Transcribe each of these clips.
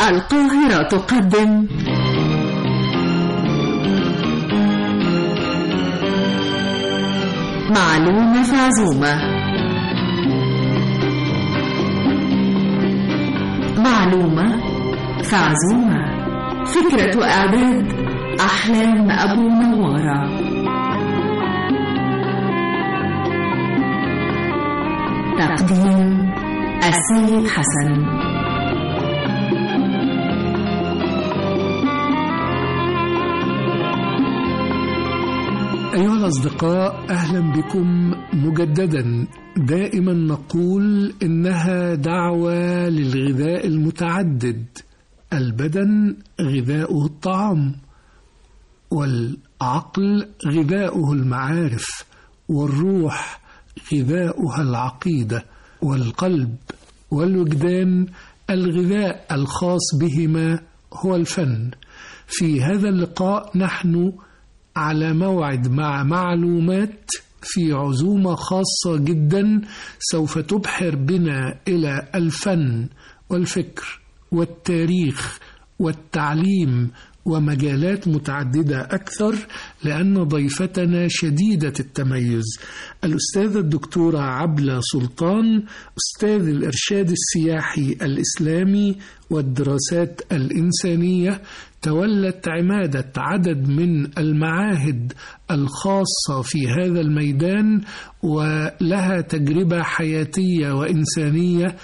القاهرة تقدم معلومة في عزومة معلومة في عزومة فكرة وإعداد أحلام أبو نوارة تقديم السيد حسن أيها الأصدقاء أهلا بكم مجددا دائما نقول إنها دعوة للغذاء المتعدد البدن غذاؤه الطعام والعقل غذاؤه المعارف والروح غذاؤها العقيدة والقلب والوجدان الغذاء الخاص بهما هو الفن في هذا اللقاء نحن على موعد مع معلومات في عزومة خاصة جدا سوف تبحر بنا إلى الفن والفكر والتاريخ والتعليم ومجالات متعددة أكثر لأن ضيفتنا شديدة التميز الأستاذة الدكتورة عبلة سلطان أستاذ الإرشاد السياحي الإسلامي والدراسات الإنسانية تولت عمادة عدد من المعاهد الخاصة في هذا الميدان ولها تجربة حياتية وإنسانية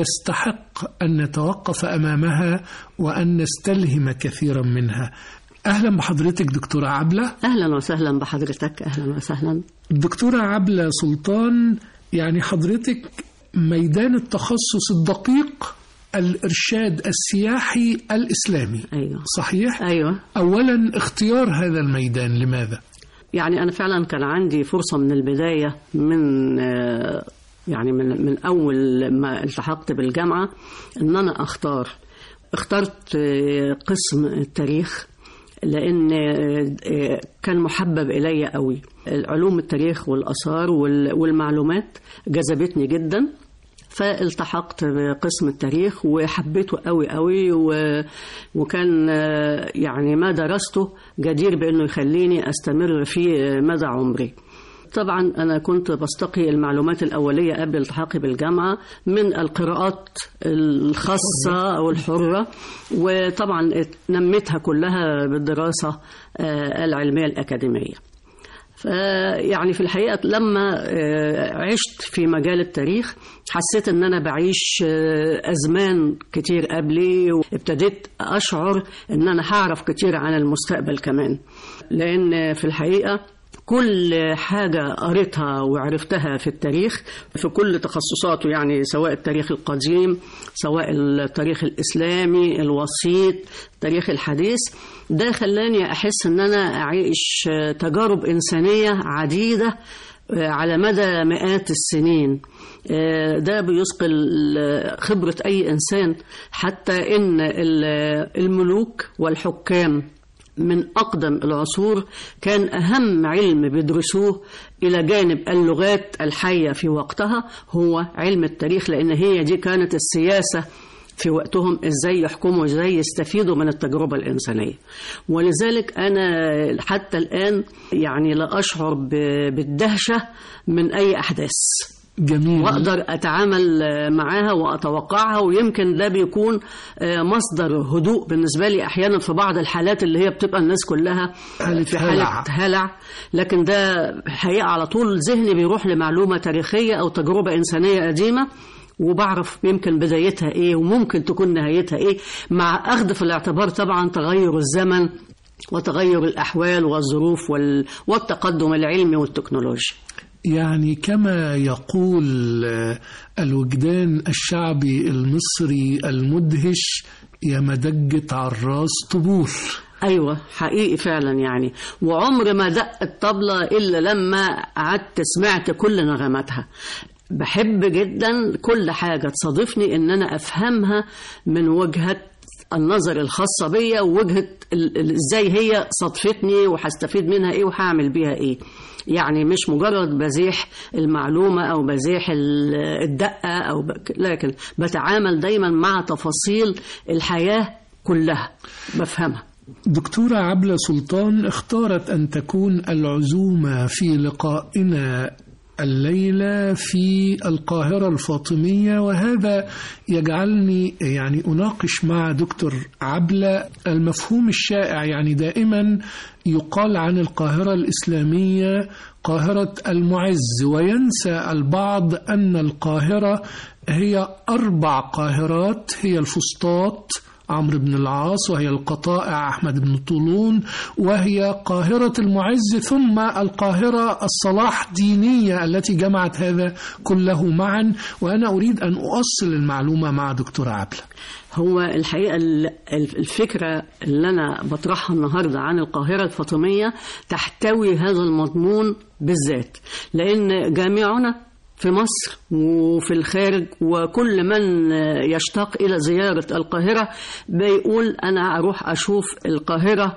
تستحق أن نتوقف أمامها وأن نستلهم كثيرا منها أهلا بحضرتك دكتورة عبلة أهلا وسهلا بحضرتك أهلا وسهلا الدكتورة عبلة سلطان يعني حضرتك ميدان التخصص الدقيق الإرشاد السياحي الإسلامي أيوة صحيح؟ أيوة أولا اختيار هذا الميدان لماذا؟ يعني أنا فعلا كان عندي فرصة من البداية من آه، يعني من من أول ما التحقت بالجامعة إن أنا أختار اخترت آه، قسم التاريخ لأن آه، كان محبب إلي قوي علوم التاريخ والآثار وال- والمعلومات جذبتني جدا فالتحقت بقسم التاريخ وحبيته قوي قوي و... وكان آه، يعني ما درسته جدير بأنه يخليني أستمر فيه مدى عمري طبعا أنا كنت بستقي المعلومات الأولية قبل التحاقي بالجامعة من القراءات الخاصة أو الحرة وطبعا نميتها كلها بالدراسة آه، العلمية الأكاديمية فيعني في الحقيقة لما آه، عشت في مجال التاريخ حسيت ان انا بعيش آه، ازمان كتير قبلي وابتديت اشعر ان انا هعرف كتير عن المستقبل كمان لان في الحقيقة كل حاجة قريتها وعرفتها في التاريخ في كل تخصصاته يعني سواء التاريخ القديم سواء التاريخ الإسلامي الوسيط التاريخ الحديث ده خلاني أحس أن أنا أعيش تجارب إنسانية عديدة على مدى مئات السنين ده بيثقل خبرة أي إنسان حتى إن الملوك والحكام من أقدم العصور كان أهم علم بيدرسوه إلى جانب اللغات الحية في وقتها هو علم التاريخ لأن هي دي كانت السياسة في وقتهم ازاي يحكموا ازاي يستفيدوا من التجربة الإنسانية ولذلك أنا حتى الآن يعني لا أشعر ب- بالدهشة من أي أحداث جميل واقدر اتعامل معاها واتوقعها ويمكن ده بيكون مصدر هدوء بالنسبه لي احيانا في بعض الحالات اللي هي بتبقى الناس كلها حالة في حاله هلع. هلع لكن ده حقيقه على طول ذهني بيروح لمعلومه تاريخيه او تجربه انسانيه قديمه وبعرف يمكن بدايتها ايه وممكن تكون نهايتها ايه مع اخذ في الاعتبار طبعا تغير الزمن وتغير الاحوال والظروف وال... والتقدم العلمي والتكنولوجي يعني كما يقول آه، الوجدان الشعبي المصري المدهش يا مدجة عراس طبول ايوه حقيقي فعلا يعني وعمر ما دق الطبله الا لما قعدت سمعت كل نغماتها بحب جدا كل حاجه تصادفني ان انا افهمها من وجهه النظر الخاصة بيا ووجهة ال- ال- ازاي هي صدفتني وهستفيد منها ايه وهعمل بيها ايه يعني مش مجرد بزيح المعلومة أو بزيح ال- الدقة أو ب... لكن بتعامل دايما مع تفاصيل الحياة كلها بفهمها دكتورة عبلة سلطان اختارت أن تكون العزومة في لقائنا الليلة في القاهرة الفاطمية وهذا يجعلني يعني أناقش مع دكتور عبلة المفهوم الشائع يعني دائما يقال عن القاهرة الإسلامية قاهرة المعز وينسى البعض أن القاهرة هي أربع قاهرات هي الفسطاط عمرو بن العاص وهي القطائع أحمد بن طولون وهي قاهرة المعز ثم القاهرة الصلاح دينية التي جمعت هذا كله معا وأنا أريد أن أؤصل المعلومة مع دكتور عبلة هو الحقيقة ال- الفكرة اللي أنا بطرحها النهاردة عن القاهرة الفاطمية تحتوي هذا المضمون بالذات لأن جامعنا في مصر وفي الخارج وكل من يشتاق إلى زيارة القاهرة بيقول أنا أروح أشوف القاهرة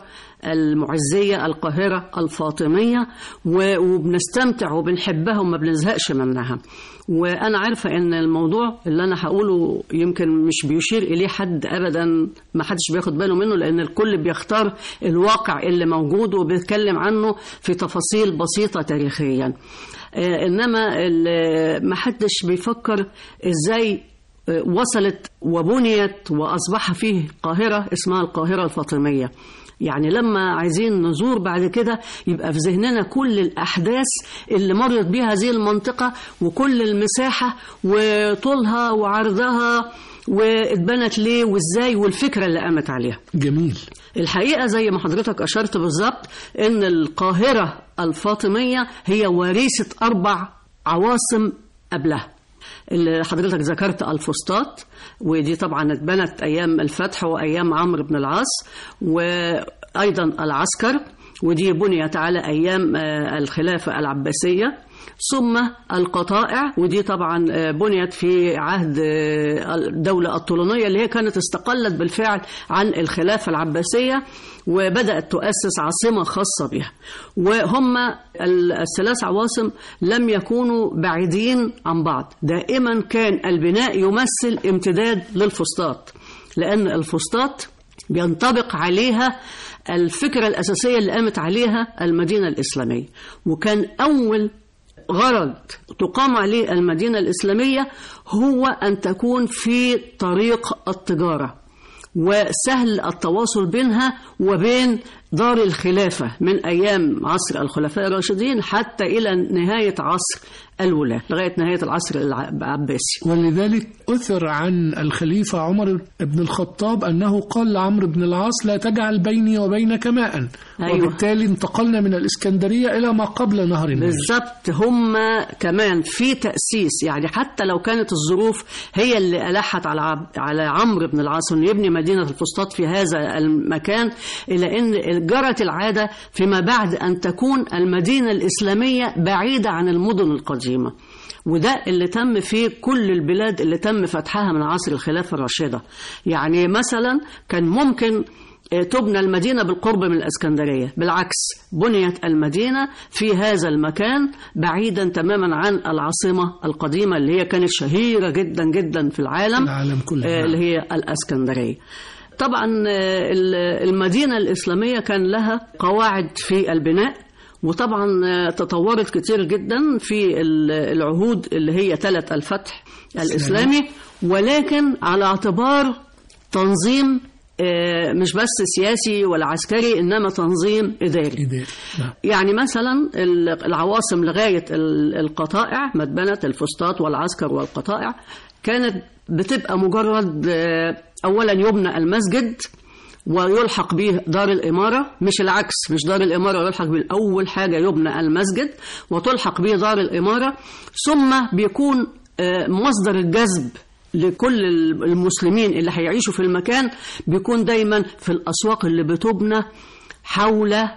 المعزية القاهرة الفاطمية و- وبنستمتع وبنحبها وما بنزهقش منها وأنا عارفة إن الموضوع اللي أنا هقوله يمكن مش بيشير إليه حد أبدا ما حدش بياخد باله منه لأن الكل بيختار الواقع اللي موجود وبيتكلم عنه في تفاصيل بسيطة تاريخيا آه، إنما ال- ما حدش بيفكر إزاي آه، وصلت وبنيت وأصبح فيه قاهرة اسمها القاهرة الفاطمية يعني لما عايزين نزور بعد كده يبقى في ذهننا كل الأحداث اللي مرت بيها هذه المنطقة وكل المساحة وطولها وعرضها واتبنت ليه وازاي والفكرة اللي قامت عليها جميل الحقيقة زي ما حضرتك أشرت بالظبط إن القاهرة الفاطمية هي وريثة أربع عواصم قبلها اللي حضرتك ذكرت الفسطاط ودي طبعا اتبنت أيام الفتح وأيام عمرو بن العاص وأيضا العسكر ودي بنيت على أيام آه، الخلافة العباسية ثم القطائع ودي طبعا آه، بنيت في عهد آه، الدولة الطولونية اللي هي كانت استقلت بالفعل عن الخلافة العباسية وبدأت تؤسس عاصمة خاصة بها وهم ال- الثلاث عواصم لم يكونوا بعيدين عن بعض دائما كان البناء يمثل امتداد للفسطاط لأن الفسطاط بينطبق عليها الفكرة الأساسية اللي قامت عليها المدينة الإسلامية وكان أول غرض تقام عليه المدينة الإسلامية هو أن تكون في طريق التجارة وسهل التواصل بينها وبين دار الخلافة من أيام عصر الخلفاء الراشدين حتى إلى نهاية عصر الولاة لغاية نهاية العصر العباسي ولذلك أثر عن الخليفة عمر بن الخطاب أنه قال لعمرو بن العاص لا تجعل بيني وبينك ماء أيوة. وبالتالي انتقلنا من الإسكندرية إلى ما قبل نهر النيل بالظبط هم كمان في تأسيس يعني حتى لو كانت الظروف هي اللي ألحت على عب- على عمرو بن العاص انه يبني مدينة الفسطاط في هذا المكان إلى أن جرت العادة فيما بعد أن تكون المدينة الإسلامية بعيدة عن المدن القديمة وده اللي تم في كل البلاد اللي تم فتحها من عصر الخلافة الراشدة يعني مثلا كان ممكن تبنى المدينة بالقرب من الإسكندرية بالعكس بنيت المدينة في هذا المكان بعيدا تماما عن العاصمة القديمة اللي هي كانت شهيرة جدا جدا في العالم العالم كله، آه، نعم. اللي هي الإسكندرية طبعا آه، ال- المدينة الإسلامية كان لها قواعد في البناء وطبعا آه، تطورت كتير جدا في ال- العهود اللي هي ثلاث الفتح الإسلامي ولكن على اعتبار تنظيم آه، مش بس سياسي ولا عسكري إنما تنظيم إداري إداري. نعم. يعني مثلا ال- العواصم لغاية ال- القطائع مدبنة الفسطاط والعسكر والقطائع كانت بتبقى مجرد آه، أولا يبنى المسجد ويلحق به دار الإمارة مش العكس مش دار الإمارة يلحق به أول حاجة يبنى المسجد وتلحق به دار الإمارة ثم بيكون آه، مصدر الجذب لكل المسلمين اللي هيعيشوا في المكان بيكون دايما في الأسواق اللي بتبنى حول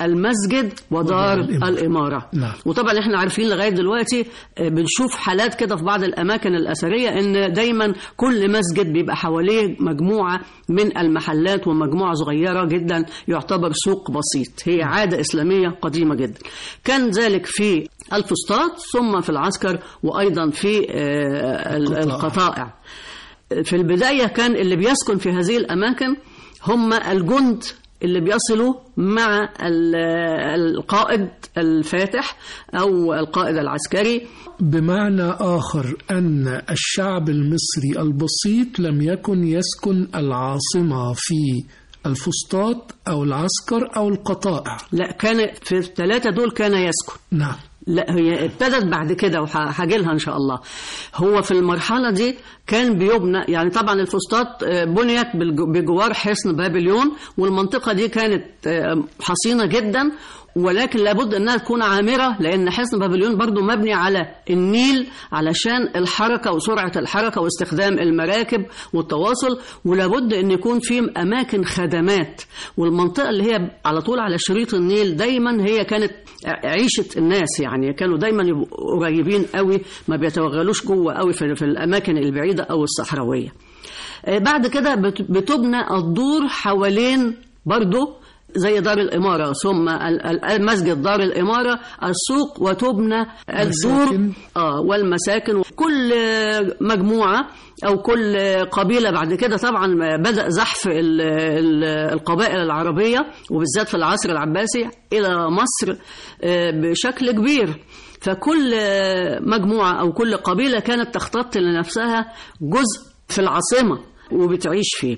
المسجد ودار ودار الإمارة. الإمارة نعم. وطبعا احنا عارفين لغاية دلوقتي آه، بنشوف حالات كده في بعض الأماكن الأثرية إن دايما كل مسجد بيبقى حواليه مجموعة من المحلات ومجموعة صغيرة جدا يعتبر سوق بسيط هي عادة إسلامية قديمة جدا كان ذلك في الفسطاط ثم في العسكر وأيضا في آه، ال- القطائع. القطائع في البداية كان اللي بيسكن في هذه الأماكن هم الجند اللي بيصلوا مع ال- القائد الفاتح أو القائد العسكري بمعنى آخر أن الشعب المصري البسيط لم يكن يسكن العاصمة في الفسطاط أو العسكر أو القطائع لا كان في الثلاثة دول كان يسكن نعم لا هي ابتدت بعد كده وهاجي لها ان شاء الله هو في المرحله دي كان بيبنى يعني طبعا الفسطاط آه، بنيت بالج- بجوار حصن بابليون والمنطقه دي كانت آه، حصينه جدا ولكن لابد انها تكون عامره لان حصن بابليون برضو مبني على النيل علشان الحركه وسرعه الحركه واستخدام المراكب والتواصل ولابد ان يكون في اماكن خدمات والمنطقه اللي هي على طول على شريط النيل دايما هي كانت عيشه الناس يعني كانوا دايما يبقوا قريبين قوي ما بيتوغلوش جوه قوي في في الاماكن البعيده او الصحراويه آه، بعد كده بت- بتبنى الدور حوالين برضه زي دار الإمارة ثم ال- ال- المسجد دار الإمارة السوق وتبنى الدور مساكن. آه والمساكن كل مجموعة أو كل قبيلة بعد كده طبعا بدأ زحف ال- ال- القبائل العربية وبالذات في العصر العباسي إلى مصر آه، بشكل كبير فكل مجموعة أو كل قبيلة كانت تختط لنفسها جزء في العاصمة وبتعيش فيه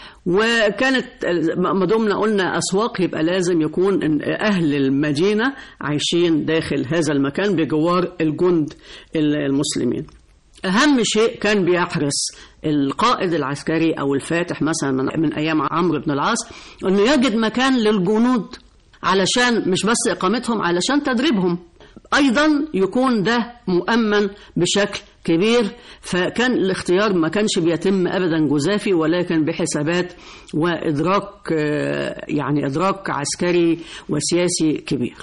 وكانت ما دمنا قلنا أسواق يبقى لازم يكون إن أهل المدينة عايشين داخل هذا المكان بجوار الجند المسلمين أهم شيء كان بيحرص القائد العسكري أو الفاتح مثلا من, من أيام عمرو بن العاص أنه يجد مكان للجنود علشان مش بس إقامتهم علشان تدريبهم أيضا يكون ده مؤمن بشكل كبير فكان الاختيار ما كانش بيتم أبدا جزافي ولكن بحسابات وإدراك آه، يعني إدراك عسكري وسياسي كبير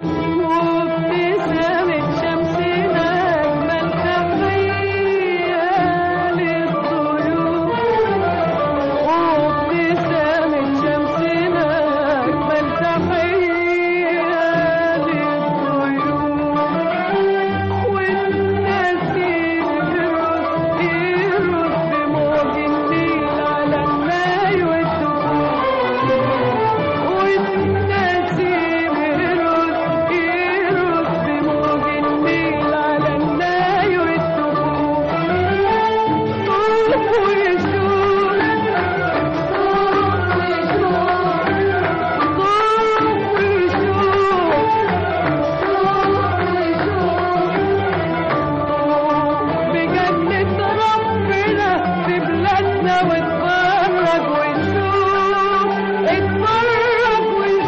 وابتسامة شمسنا أجمل تحية للطيور وابتسامة شمسنا أجمل تحية للطيور والنسيم يرقص يرقص بموج النيل على الماي والسكون والنسيم يرقص يرقص بموج النيل على الناي والسكون طوف ويشوف طوف ويشوف طوف ويشوف بجنة ربنا في بلادنا واتفرج ونشوف اتفرج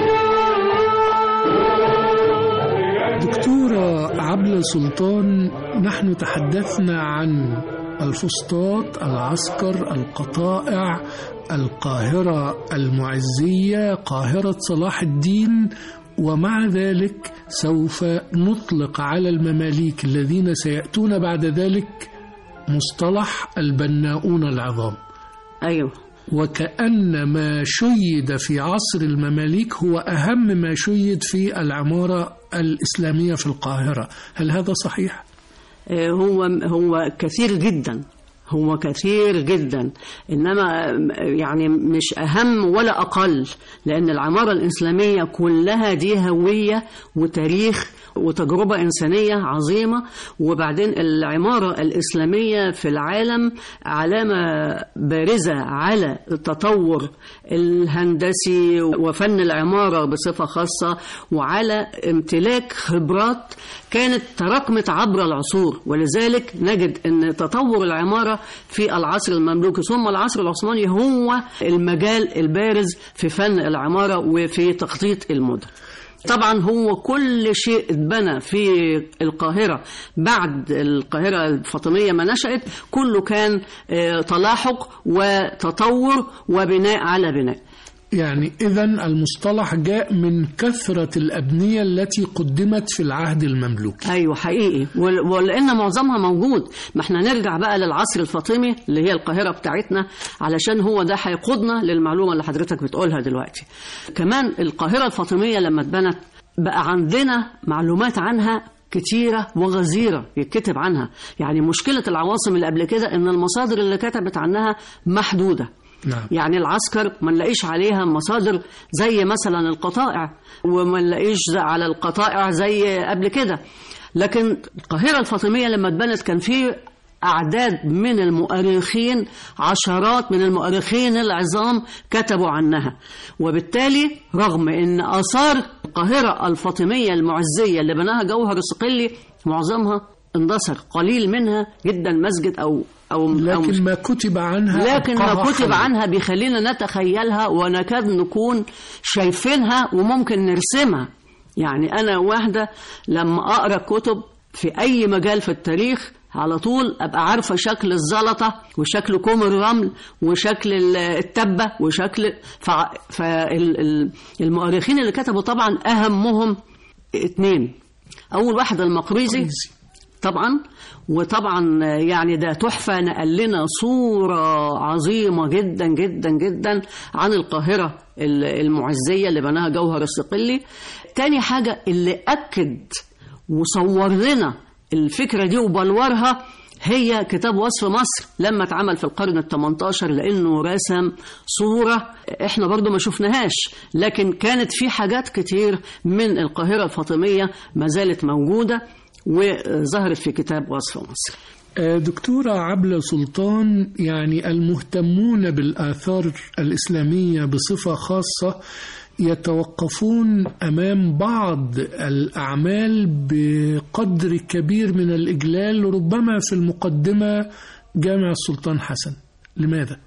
ونشوف دكتورة عبلة سلطان نحن تحدثنا عن الفسطاط العسكر القطائع القاهرة المعزية قاهرة صلاح الدين ومع ذلك سوف نطلق على المماليك الذين سيأتون بعد ذلك مصطلح البناؤون العظام أيوه وكأن ما شيد في عصر المماليك هو أهم ما شيد في العمارة الإسلامية في القاهرة هل هذا صحيح؟ آه، هو هو كثير جدا هو كثير جدا انما يعني مش اهم ولا اقل لان العماره الاسلاميه كلها دي هويه وتاريخ وتجربه انسانيه عظيمه وبعدين العماره الاسلاميه في العالم علامه بارزه على التطور الهندسي وفن العماره بصفه خاصه وعلى امتلاك خبرات كانت تراكمت عبر العصور ولذلك نجد ان تطور العماره في العصر المملوكي ثم العصر العثماني هو المجال البارز في فن العماره وفي تخطيط المدن طبعا هو كل شيء اتبنى في القاهرة بعد القاهرة الفاطمية ما نشأت كله كان آه، تلاحق وتطور وبناء على بناء يعني إذا المصطلح جاء من كثرة الأبنية التي قدمت في العهد المملوكي ايوه حقيقي ول- ولان معظمها موجود ما احنا نرجع بقى للعصر الفاطمي اللي هي القاهره بتاعتنا علشان هو ده هيقودنا للمعلومه اللي حضرتك بتقولها دلوقتي كمان القاهره الفاطميه لما اتبنت بقى عندنا معلومات عنها كتيرة وغزيرة يتكتب عنها يعني مشكلة العواصم اللي قبل كده ان المصادر اللي كتبت عنها محدودة نعم يعني العسكر ما نلاقيش عليها مصادر زي مثلا القطائع وما نلاقيش زي- على القطائع زي قبل كده لكن القاهرة الفاطمية لما اتبنت كان في أعداد من المؤرخين عشرات من المؤرخين العظام كتبوا عنها وبالتالي رغم أن آثار القاهرة الفاطمية المعزية اللي بناها جوهر الصقلي معظمها اندثر قليل منها جدا مسجد أو أو أو لكن ما كتب عنها لكن ما أبقاها كتب حية. عنها بيخلينا نتخيلها ونكاد نكون شايفينها وممكن نرسمها يعني أنا واحدة لما أقرأ كتب في أي مجال في التاريخ على طول أبقى عارفة شكل الزلطة وشكل كوم الرمل وشكل ال- التبة وشكل فالمؤرخين اللي كتبوا طبعا أهمهم اتنين أول واحد المقريزي مقريزي. طبعا وطبعا يعني ده تحفة نقل لنا صورة عظيمة جدا جدا جدا عن القاهرة ال- المعزية اللي بناها جوهر الصقلي تاني حاجة اللي أكد وصور لنا الفكرة دي وبلورها هي كتاب وصف مصر لما اتعمل في القرن ال 18 لانه رسم صوره احنا برضو ما شفناهاش لكن كانت في حاجات كتير من القاهره الفاطميه ما زالت موجوده وظهرت في كتاب وصف مصر آه، دكتورة عبلة سلطان يعني المهتمون بالآثار الإسلامية بصفة خاصة يتوقفون أمام بعض الأعمال بقدر كبير من الإجلال ربما في المقدمة جامع السلطان حسن لماذا؟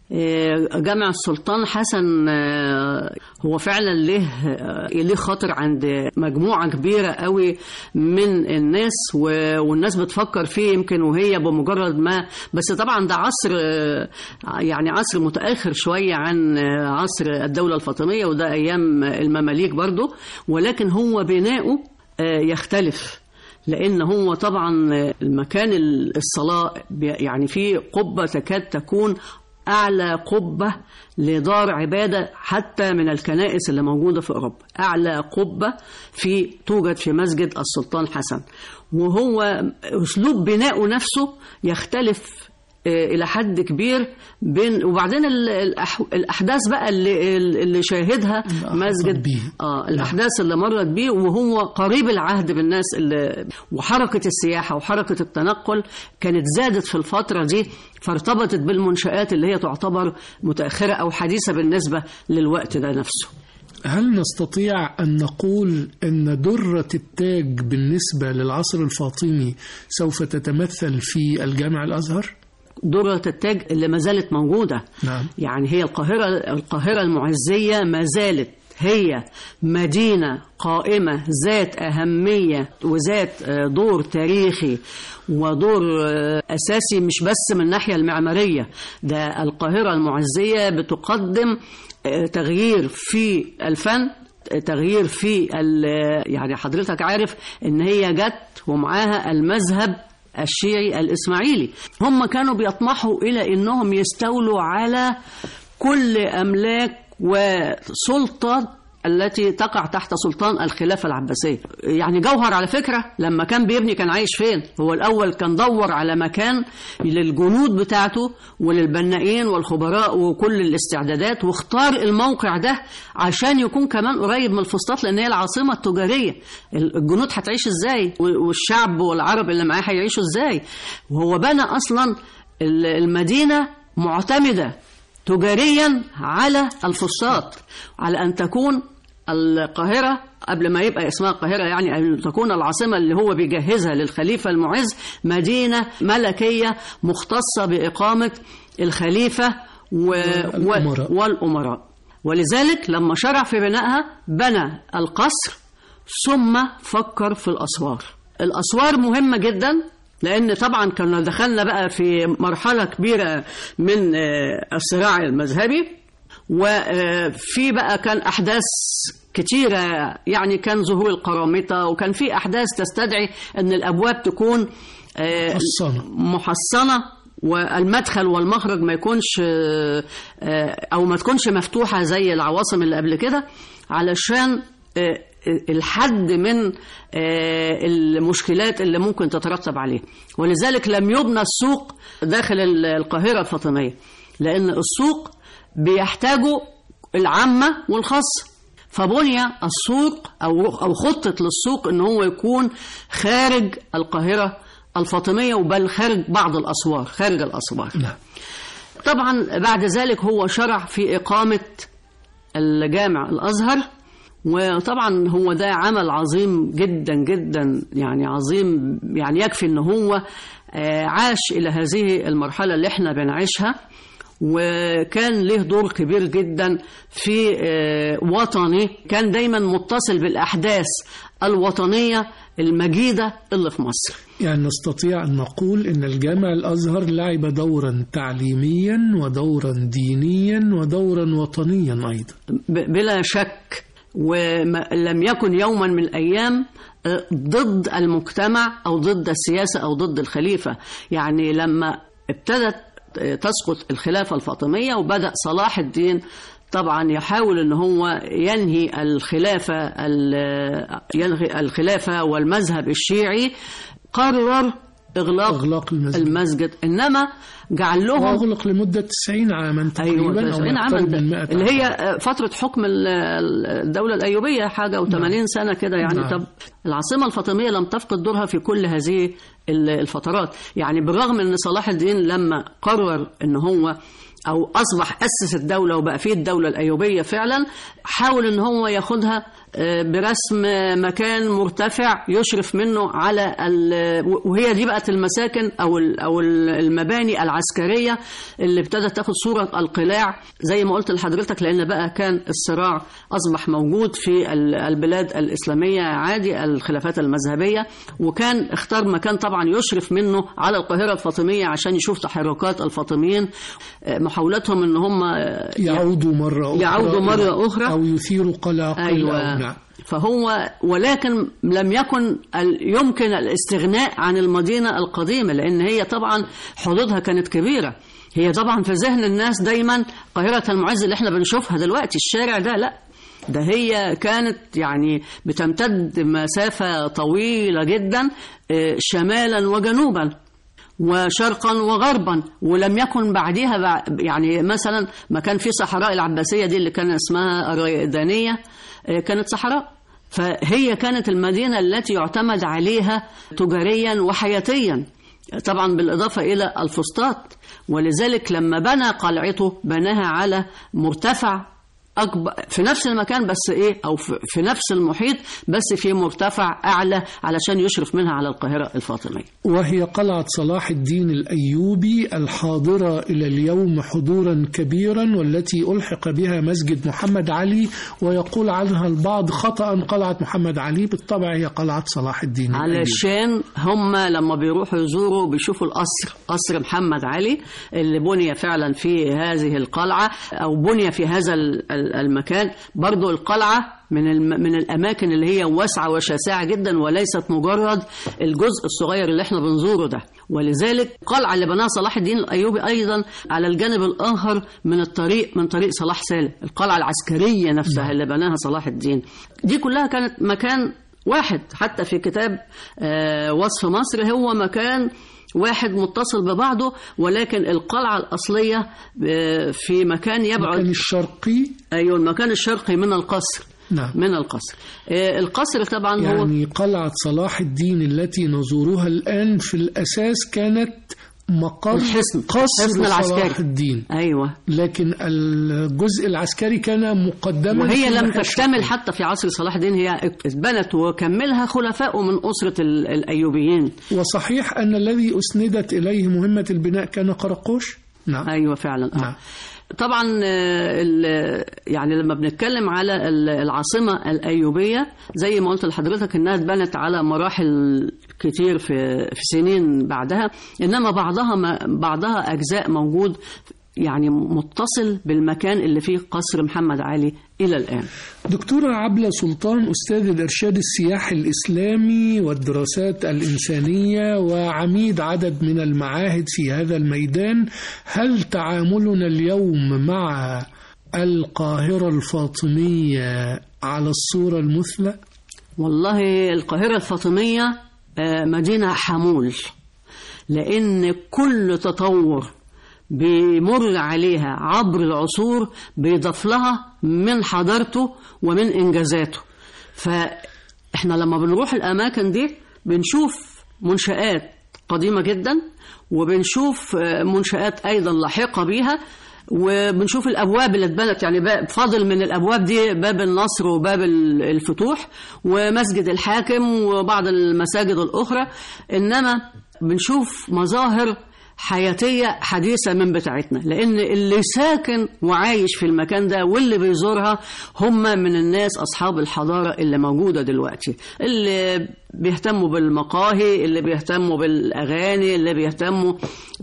جامع السلطان حسن آه، هو فعلا له آه، له خاطر عند مجموعة كبيرة قوي من الناس و- والناس بتفكر فيه يمكن وهي بمجرد ما بس طبعا ده عصر آه، يعني عصر متأخر شوية عن آه، عصر الدولة الفاطمية وده أيام المماليك برضو ولكن هو بناؤه آه، يختلف لان هو طبعا المكان الصلاه بي- يعني في قبه تكاد تكون اعلى قبه لدار عباده حتى من الكنائس اللي موجوده في اوروبا اعلى قبه في توجد في مسجد السلطان حسن وهو اسلوب بنائه نفسه يختلف آه، الى حد كبير بين وبعدين ال- الأح- الاحداث بقى اللي اللي شاهدها اللي أحاطت مسجد بيه. اه الاحداث اللي مرت بيه وهو قريب العهد بالناس اللي وحركه السياحه وحركه التنقل كانت زادت في الفتره دي فارتبطت بالمنشات اللي هي تعتبر متاخره او حديثه بالنسبه للوقت ده نفسه هل نستطيع أن نقول أن درة التاج بالنسبة للعصر الفاطمي سوف تتمثل في الجامع الأزهر؟ درة التاج اللي ما زالت موجودة نعم. يعني هي القاهرة القاهرة المعزية ما زالت هي مدينة قائمة ذات أهمية وذات آه، دور تاريخي ودور آه، أساسي مش بس من الناحية المعمارية ده القاهرة المعزية بتقدم آه، تغيير في الفن تغيير في ال- يعني حضرتك عارف ان هي جت ومعاها المذهب الشيعي الإسماعيلي هم كانوا بيطمحوا إلى أنهم يستولوا على كل أملاك وسلطة التي تقع تحت سلطان الخلافة العباسية يعني جوهر على فكرة لما كان بيبني كان عايش فين هو الأول كان دور على مكان للجنود بتاعته وللبنائين والخبراء وكل الاستعدادات واختار الموقع ده عشان يكون كمان قريب من الفسطاط لأن هي العاصمة التجارية الجنود هتعيش ازاي والشعب والعرب اللي معاه هيعيشوا ازاي وهو بنى أصلا المدينة معتمدة تجاريا على الفسطاط على أن تكون القاهرة قبل ما يبقى اسمها القاهرة يعني أن تكون العاصمة اللي هو بيجهزها للخليفة المعز مدينة ملكية مختصة بإقامة الخليفة و... والأمراء. والأمراء ولذلك لما شرع في بنائها بنى القصر ثم فكر في الأسوار الأسوار مهمة جدا لأن طبعا كنا دخلنا بقى في مرحلة كبيرة من آه، الصراع المذهبي وفي بقى كان أحداث كتيرة يعني كان ظهور القرامطة وكان في أحداث تستدعي أن الأبواب تكون آه، محصنة. محصنة والمدخل والمخرج ما يكونش آه، آه، أو ما تكونش مفتوحة زي العواصم اللي قبل كده علشان آه، الحد من آه، المشكلات اللي ممكن تترتب عليه ولذلك لم يبنى السوق داخل ال- القاهرة الفاطمية لأن السوق بيحتاجوا العامة والخاصة فبني السوق أو أو خطة للسوق إن هو يكون خارج القاهرة الفاطمية وبل خارج بعض الأسوار خارج الأسوار نعم طبعا بعد ذلك هو شرع في إقامة الجامع الأزهر وطبعا هو ده عمل عظيم جدا جدا يعني عظيم يعني يكفي ان هو آه، عاش الى هذه المرحله اللي احنا بنعيشها وكان له دور كبير جدا في آه، وطني كان دايما متصل بالاحداث الوطنيه المجيده اللي في مصر يعني نستطيع أن نقول أن الجامع الأزهر لعب دورا تعليميا ودورا دينيا ودورا وطنيا أيضا ب- بلا شك ولم يكن يوما من الأيام آه، ضد المجتمع أو ضد السياسة أو ضد الخليفة يعني لما ابتدت آه، تسقط الخلافة الفاطمية وبدأ صلاح الدين طبعا يحاول ان هو ينهي الخلافة ال- ينهي الخلافة والمذهب الشيعي قرر إغلاق, إغلاق المسجد. المسجد إنما جعل لهم وأغلق لمدة 90 عاما تقريبا ايوه أو 90 عاما يقترب ده- من 100 اللي عام. هي فتره حكم ال- ال- الدوله الايوبيه حاجه و80 سنه كده يعني نعم. طب العاصمه الفاطميه لم تفقد دورها في كل هذه ال- الفترات يعني بالرغم ان صلاح الدين لما قرر ان هو او اصبح اسس الدوله وبقى فيه الدوله الايوبيه فعلا حاول ان هو ياخدها آه، برسم مكان مرتفع يشرف منه على ال- وهي دي بقت المساكن او ال- او ال- المباني العسكريه اللي ابتدت تاخد صوره القلاع زي ما قلت لحضرتك لان بقى كان الصراع اصبح موجود في ال- البلاد الاسلاميه عادي الخلافات المذهبيه وكان اختار مكان طبعا يشرف منه على القاهره الفاطميه عشان يشوف تحركات الفاطميين آه، محاولتهم ان هم آه، يعودوا مرة أخرى يعودوا مرة إلى- أخرى. أو يثيروا قلاقل أيوة. أو نعم فهو ولكن لم يكن ال- يمكن الاستغناء عن المدينة القديمة لأن هي طبعا حدودها كانت كبيرة هي طبعا في ذهن الناس دايما قاهرة المعز اللي احنا بنشوفها دلوقتي الشارع ده لا ده هي كانت يعني بتمتد مسافة طويلة جدا آه، شمالا وجنوبا وشرقا وغربا ولم يكن بعدها بع- يعني مثلا ما كان في صحراء العباسية دي اللي كان اسمها الريدانية آه، كانت صحراء فهي كانت المدينة التي يعتمد عليها تجاريا وحياتيا طبعا بالإضافة إلى الفسطاط ولذلك لما بنى قلعته بناها على مرتفع أكبر في نفس المكان بس إيه أو في في نفس المحيط بس في مرتفع أعلى علشان يشرف منها على القاهرة الفاطمية وهي قلعة صلاح الدين الأيوبي الحاضرة إلى اليوم حضورا كبيرا والتي ألحق بها مسجد محمد علي ويقول عنها البعض خطأ قلعة محمد علي بالطبع هي قلعة صلاح الدين الأيوبي علشان هم لما بيروحوا يزوروا بيشوفوا القصر قصر محمد علي اللي بني فعلا في هذه القلعة أو بني في هذا ال- ال- المكان برضو القلعة من الم... من الأماكن اللي هي واسعة وشاسعة جدا وليست مجرد الجزء الصغير اللي احنا بنزوره ده ولذلك القلعة اللي بناها صلاح الدين الأيوبي أيضا على الجانب الآخر من الطريق من طريق صلاح سالم القلعة العسكرية نفسها اللي بناها صلاح الدين دي كلها كانت مكان واحد حتى في كتاب آه، وصف مصر هو مكان واحد متصل ببعضه ولكن القلعة الأصلية آه، في مكان المكان يبعد الشرقي أيوة المكان الشرقي من القصر نعم من القصر آه، القصر طبعا هو يعني قلعة صلاح الدين التي نزورها الآن في الأساس كانت مقر الحصن. قصر الحصن صلاح العسكري. الدين أيوة لكن الجزء العسكري كان مقدما وهي في لم الناحية تكتمل الشرقية. حتى في عصر صلاح الدين هي اتبنت وكملها خلفاء من أسرة ال- الأيوبيين وصحيح أن الذي أسندت إليه مهمة البناء كان قرقوش نعم ايوه فعلا آه. نعم. طبعا آه، ال- يعني لما بنتكلم على ال- العاصمه الايوبيه زي ما قلت لحضرتك انها اتبنت على مراحل كتير في في سنين بعدها انما بعضها ما بعضها اجزاء موجود يعني متصل بالمكان اللي فيه قصر محمد علي إلى الآن دكتورة عبلة سلطان أستاذ الإرشاد السياحي الإسلامي والدراسات الإنسانية وعميد عدد من المعاهد في هذا الميدان هل تعاملنا اليوم مع القاهرة الفاطمية على الصورة المثلى؟ والله القاهرة الفاطمية آه، مدينة حمول لأن كل تطور بيمر عليها عبر العصور بيضاف لها من حضارته ومن إنجازاته فإحنا لما بنروح الأماكن دي بنشوف منشآت قديمة جدا وبنشوف آه، منشآت أيضا لاحقة بيها وبنشوف الابواب اللي اتبنت يعني باب- فاضل من الابواب دي باب النصر وباب ال- الفتوح ومسجد الحاكم وبعض المساجد الاخرى انما بنشوف مظاهر حياتيه حديثه من بتاعتنا لان اللي ساكن وعايش في المكان ده واللي بيزورها هم من الناس اصحاب الحضاره اللي موجوده دلوقتي اللي بيهتموا بالمقاهي اللي بيهتموا بالاغاني اللي بيهتموا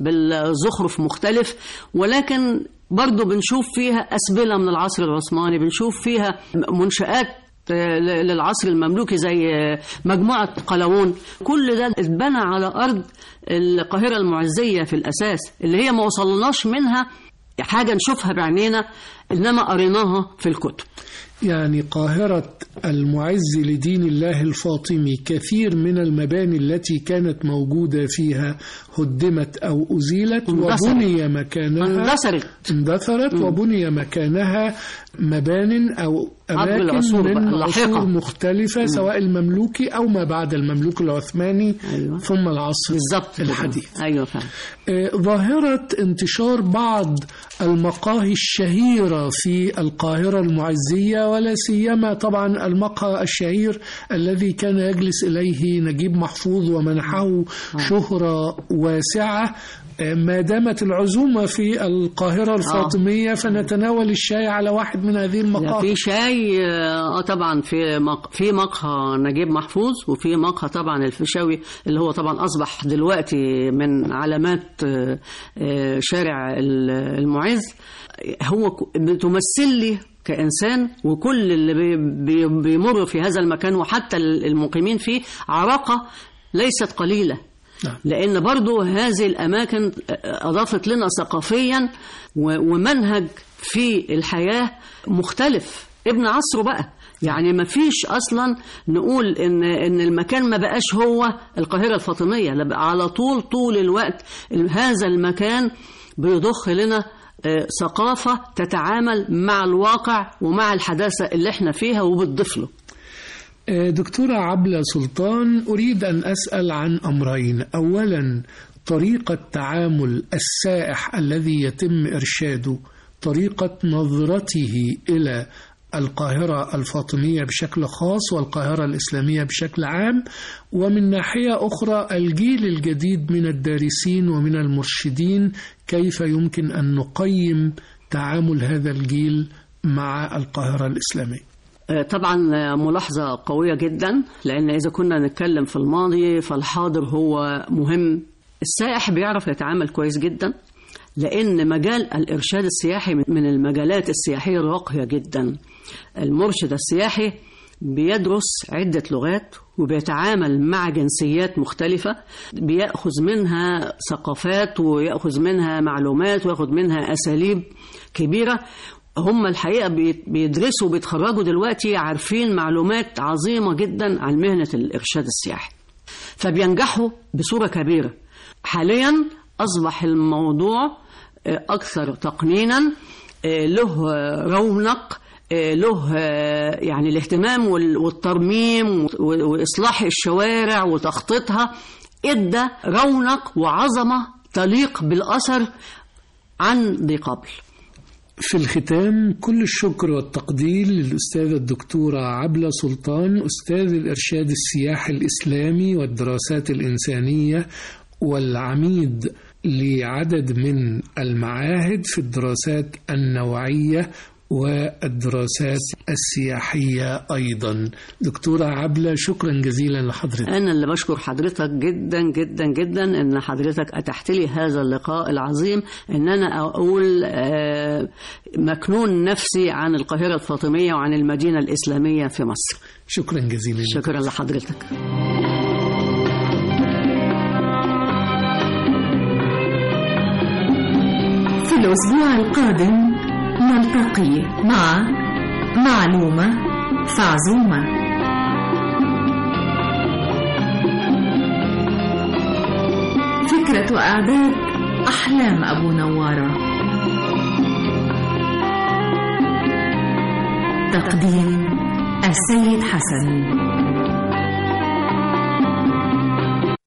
بالزخرف مختلف ولكن برضو بنشوف فيها أسبلة من العصر العثماني بنشوف فيها منشآت آه، ل- للعصر المملوكي زي آه، مجموعة قلاوون كل ده اتبنى على أرض القاهرة المعزية في الأساس اللي هي ما وصلناش منها حاجة نشوفها بعينينا إنما قريناها في الكتب يعني قاهرة المعز لدين الله الفاطمي كثير من المباني التي كانت موجودة فيها هدمت أو أزيلت اندثرت. وبني مكانها اندثرت اندثرت وبني مكانها مبان أو عبر أماكن العصور بقى، من اللاحقة. عصور مختلفة سواء المملوكي أو ما بعد المملوك العثماني أيوة. ثم العصر بالظبط كده. الحديث أيوة فعلا آه، ظاهرة انتشار بعض المقاهي الشهيرة في القاهرة المعزية ولا سيما طبعا المقهى الشهير الذي كان يجلس إليه نجيب محفوظ ومنحه شهرة واسعة آه، ما دامت العزومة في القاهرة الفاطمية فنتناول الشاي على واحد من هذه لا المقاهي في شاي اه طبعا في مق... في مقهى نجيب محفوظ وفي مقهى طبعا الفيشاوي اللي هو طبعا اصبح دلوقتي من علامات آه، آه، شارع ال- المعز هو ك- بتمثل لي كإنسان وكل اللي بي بي بيمر في هذا المكان وحتى المقيمين فيه عراقة ليست قليلة نعم. لأن برضو هذه الأماكن أضافت لنا ثقافيا و- ومنهج في الحياة مختلف ابن عصره بقى يعني ما فيش اصلا نقول ان ان المكان ما بقاش هو القاهره الفاطميه لا بقى على طول طول الوقت هذا المكان بيضخ لنا آه، ثقافه تتعامل مع الواقع ومع الحداثه اللي احنا فيها وبتضيف له آه، دكتورة عبلة سلطان أريد أن أسأل عن أمرين أولا طريقة تعامل السائح الذي يتم إرشاده طريقة نظرته إلى القاهرة الفاطمية بشكل خاص والقاهرة الإسلامية بشكل عام ومن ناحية أخرى الجيل الجديد من الدارسين ومن المرشدين كيف يمكن أن نقيم تعامل هذا الجيل مع القاهرة الإسلامية آه، طبعا آه، ملاحظة قوية جدا لأن إذا كنا نتكلم في الماضي فالحاضر هو مهم السائح بيعرف يتعامل كويس جدا لأن مجال الإرشاد السياحي من المجالات السياحية الراقية جدا المرشد السياحي بيدرس عدة لغات وبيتعامل مع جنسيات مختلفة بيأخذ منها ثقافات ويأخذ منها معلومات ويأخذ منها أساليب كبيرة هم الحقيقة بي- بيدرسوا وبيتخرجوا دلوقتي عارفين معلومات عظيمة جدا عن مهنة الإرشاد السياحي فبينجحوا بصورة كبيرة حاليا أصبح الموضوع آه، أكثر تقنينا آه، له آه، رونق آه، له آه، يعني الاهتمام وال- والترميم و- وإصلاح الشوارع وتخطيطها ادى رونق وعظمة تليق بالأثر عن ذي قبل في الختام كل الشكر والتقدير للأستاذة الدكتورة عبلة سلطان أستاذ الإرشاد السياحي الإسلامي والدراسات الإنسانية والعميد لعدد من المعاهد في الدراسات النوعية والدراسات السياحية أيضا دكتورة عبلة شكرا جزيلا لحضرتك أنا اللي بشكر حضرتك جدا جدا جدا إن حضرتك أتحت لي هذا اللقاء العظيم إن أنا أقول آه، مكنون نفسي عن القاهرة الفاطمية وعن المدينة الإسلامية في مصر شكرا جزيلا شكرا لحضرتك في الأسبوع القادم نلتقي مع معلومة فعزومة فكرة وإعداد أحلام أبو نوارة تقديم السيد حسن